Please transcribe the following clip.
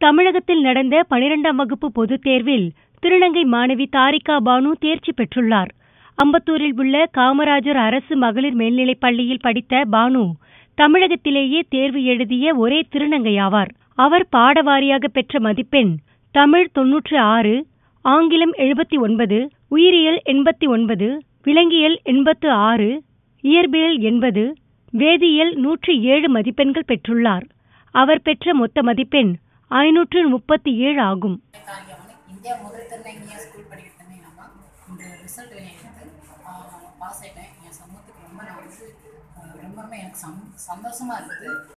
தமிழகத்தில் நடந்த பனிரெண்டாம் வகுப்பு பொதுத் தேர்வில் திருநங்கை மாணவி தாரிகா பானு தேர்ச்சி பெற்றுள்ளார் அம்பத்தூரில் உள்ள காமராஜர் அரசு மகளிர் மேல்நிலைப் பள்ளியில் படித்த பானு தமிழகத்திலேயே தேர்வு எழுதிய ஒரே திருநங்கை ஆவார் அவர் பாடவாரியாக பெற்ற மதிப்பெண் தமிழ் தொன்னூற்று ஆறு ஆங்கிலம் எழுபத்தி ஒன்பது உயிரியல் எண்பத்தி ஒன்பது விலங்கியல் எண்பத்து ஆறு இயற்பியல் எண்பது வேதியியல் நூற்றி ஏழு மதிப்பெண்கள் பெற்றுள்ளார் அவர் பெற்ற மொத்த மதிப்பெண் ஐநூற்று முப்பத்தி ஏழு ஆகும் தாங்க வந்து இந்தியா முதல் திருநங்கையாக ஸ்கூல் படிக்கிற திருநங்கை நான் தான் இந்த ரிசல்ட் எனக்கு பாஸ் ஆகிட்டேன் என் சமூகத்துக்கு ரொம்ப நான் வந்து அஹ், ரொம்பவுமே எனக்கு சம் சந்தோஷமாக இருக்குது